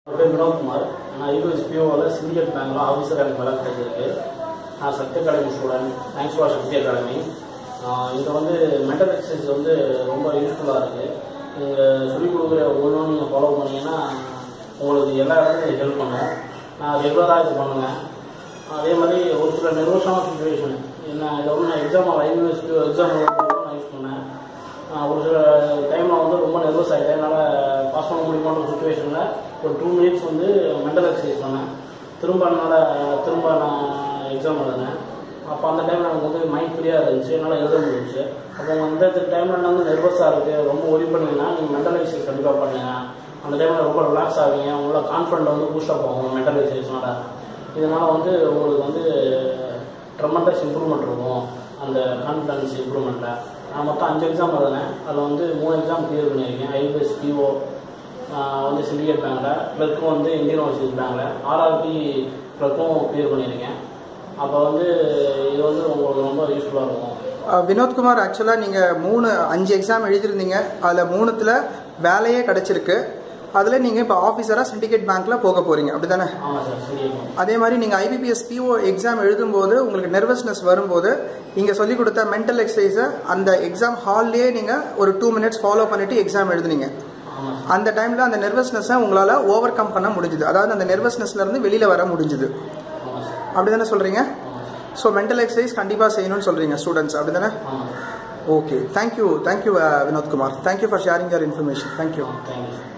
என் பேர் வினோத்குமார் நான் யூஎஸ் பிஓவில் சிண்டிகேட் பேங்கில் ஆஃபீஸர் எனக்கு வேலை கிடைச்சிருக்கு நான் Shakti academy student thanks for Shakti academy இங்கே வந்து மென்டல் எக்ஸசைஸ் வந்து ரொம்ப யூஸ்ஃபுல்லாக இருக்குது நீங்கள் சொல்லிக் கொடுக்குற ஒவ்வொன்றும் நீங்கள் ஃபாலோ பண்ணீங்கன்னா உங்களுக்கு எல்லா இடத்துலையும் ஹெல்ப் பண்ணும் நான் ரெகுலராக இது பண்ணுவேன் அதே மாதிரி ஒரு சில நெர்வஸான சுச்சுவேஷன் என்ன இதை வந்து நான் எக்ஸாம் யூனிவர்சிட்டி எக்ஸாம் நான் யூஸ் பண்ணேன் ஆஹ் ஒரு சில டைமில் வந்து ரொம்ப நர்வஸ் ஆகிட்டேன் என்னால் பாஸ் பண்ண முடியுமான்ற சுச்சுவேஷனில் ஒரு டூ மினிட்ஸ் வந்து மென்டல் எக்ஸசைஸ் பண்ணேன் திரும்ப என்னால் திரும்ப நான் எக்ஸாம் எழுதினேன் அப்போ அந்த டைமில் எனக்கு வந்து மைண்ட் ஃப்ரீயாக இருந்துச்சு என்னால் எழுத முடிஞ்சுச்சு அப்போ அந்த டைமில் நான் வந்து நர்வஸாக இருக்குது ரொம்ப ஒரி பண்ணீங்கன்னா நீங்கள் மென்டல் எக்ஸசைஸ் கண்டிப்பாக பண்ணுங்க அந்த டைமில் ரொம்ப ரிலாக்ஸ் ஆவீங்க உங்களோட கான்ஃபிடென்ட் வந்து பூஸ்டப் ஆகும் மென்டல் எக்ஸசைஸ்னால இதனால் வந்து உங்களுக்கு வந்து ட்ரமெண்டஸ் இம்ப்ரூவ்மெண்ட் இருக்கும் அந்த கான்ஃபிடன்ஸ் இம்ப்ரூவ்மெண்ட்டில் நான் மொத்தம் அஞ்சு எக்ஸாம் எழுதினேன் அதில் வந்து மூணு எக்ஸாம் கிளியர் பண்ணியிருக்கேன் ஐபிஎஸ் பிஓ வந்து சிண்டிகேட் பேங்கில் க்ளர்க்கும் வந்து இந்தியன் ஓவர்சீஸ் பேங்கில் ஆர்ஆர்பி க்ளர்க்கும் கிளியர் பண்ணியிருக்கேன் அப்போ வந்து இது வந்து உங்களுக்கு ரொம்ப யூஸ்ஃபுல்லாக இருக்கும் அஹ் வினோத்குமார் ஆக்சுவலாக நீங்கள் மூணு அஞ்சு எக்ஸாம் எழுதியிருந்தீங்க அதில் மூணுத்தில் வேலையே கிடச்சிருக்கு அதில் நீங்கள் இப்போ ஆஃபீஸராக சிண்டிகேட் பேங்க்கில் போக போகிறீங்க அப்படி தானே ஆமாம் சார் சிண்டிகேட் அதே மாதிரி நீங்கள் ஐபிபிஎஸ் பிஓ எக்ஸாம் எழுதும்போது உங்களுக்கு நெர்வஸ்னஸ் வரும்போது இங்கே சொல்லிக் கொடுத்த மென்டல் எக்ஸசைஸை அந்த எக்ஸாம் ஹால்லேயே நீங்கள் ஒரு டூ மினிட்ஸ் ஃபாலோ பண்ணிவிட்டு எக்ஸாம் எழுதுனீங்க ஆமாம் அந்த டைமில் அந்த நெர்வஸ்னஸை உங்களால் ஓவர் கம் பண்ண முடிஞ்சுது அதாவது அந்த நெர்வஸ்னஸ்லேருந்து வெளியில் வர முடிஞ்சுது ஆமாம் சார் அப்படி தானே சொல்கிறீங்க ஆமாம் சார் ஸோ மென்டல் எக்ஸசைஸ் கண்டிப்பாக செய்யணும்னு சொல்கிறீங்க ஸ்டூடெண்ட்ஸ் அப்படி தானே ஆமாம் sir okay thank you thank you Vinodkumar thank you for sharing your information thank you thank you sir